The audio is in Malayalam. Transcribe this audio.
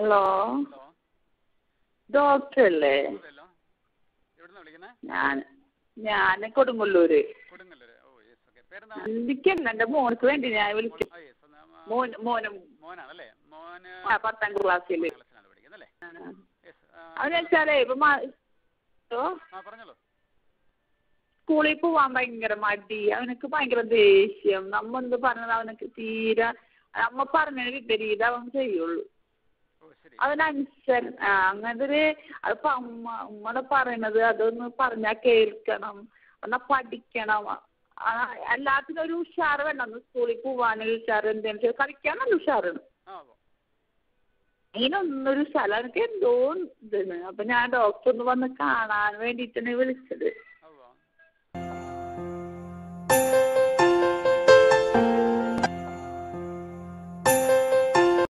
ഹലോ ഹലോ ഡോക്ടർ അല്ലേ അതെല്ലോ എവിടുന്നാ വിളിക്കുന്നത് ഞാൻ ഞാൻ Kodungallur Kodungallur oh yes okay പേരെന്താ എനിക്കല്ല എൻ്റെ മോൾക്ക് വേണ്ടി ഞാൻ വിളിച്ചു ആ യെസ് മോൻ മോനും മോനാണല്ലേ മോന് ആ പത്താം ക്ലാസ്സിൽ ക്ലാസ്സിലാണ് പഠിക്കുന്നത് അല്ലേ യെസ് അവന് വെച്ചാലേ ഇപ്പൊ മ- ഓ, ആ പറഞ്ഞോളൂ സ്കൂളിൽ പോവാൻ ഭയങ്കര മടി അവനക്ക് ഭയങ്കര ദേഷ്യം നമ്മ എന്ത് പറഞ്ഞത് അവനക്ക് തീരെ നമ്മ പറഞ്ഞതിന് വിപരീതം അവൻ ചെയ്യുള്ളൂ ഓ ശരി അവനനുസര ആ അങ്ങനത്തെ ഒരു അതിപ്പോ അമ്മ ഉമ്മടെ പറയണത് അതൊന്ന് പറഞ്ഞാ കേൾക്കണം എന്നാ പഠിക്കണം ആ, എല്ലാത്തിനും ഒരു ഉഷാറ് വേണം സ്കൂളിൽ പോവാനൊരു ഉഷാറ് എന്തേലും ചെയ്ത് കളിക്കാൻ നല്ല ഉഷാറാണ് ആ ഓ അതിനൊന്നൊരു സ്ഥലം എനിക്ക് എന്തോ ഇതാണ് അപ്പൊ ഞാൻ ഡോക്ടർ ഒന്ന് വന്ന് കാണാൻ വേണ്ടിയിട്ടാണ് വിളിച്ചത്